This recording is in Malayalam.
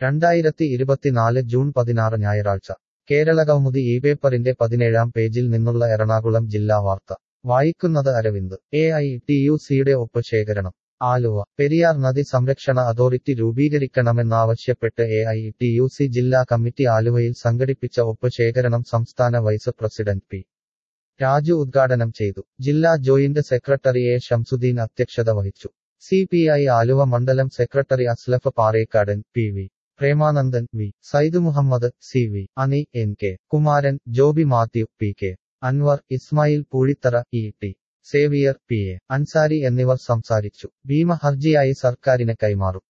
രണ്ടായിരത്തി ഇരുപത്തിനാല് ജൂൺ പതിനാറ് ഞായറാഴ്ച കേരളകൗമുദി ഈ പേപ്പറിന്റെ പതിനേഴാം പേജിൽ നിന്നുള്ള എറണാകുളം ജില്ലാ വാർത്ത വായിക്കുന്നത് Aravind A I T U സിയുടെ ഒപ്പ് ശേഖരണം ആലുവ പെരിയാർ നദി സംരക്ഷണ അതോറിറ്റി രൂപീകരിക്കണമെന്നാവശ്യപ്പെട്ട് A I T U C ജില്ലാ കമ്മിറ്റി ആലുവയിൽ സംഘടിപ്പിച്ച ഒപ്പ് ശേഖരണം സംസ്ഥാന വൈസ് പ്രസിഡന്റ് പി രാജു ഉദ്ഘാടനം ചെയ്തു ജില്ലാ ജോയിന്റ് സെക്രട്ടറി എ ഷംസുദ്ദീൻ അധ്യക്ഷത വഹിച്ചു സി പി ഐ ആലുവ മണ്ഡലം secretary Aslaf Parekkadan P V Premanandan V Said Muhammad C V Ani N K Kumaran Joby Mathew P K Anwar Ismail Poozhithara E T Xavier P A Ansari എന്നിവർ സംസാരിച്ചു ഭീമ ഹർജിയായി സർക്കാരിന് കൈമാറും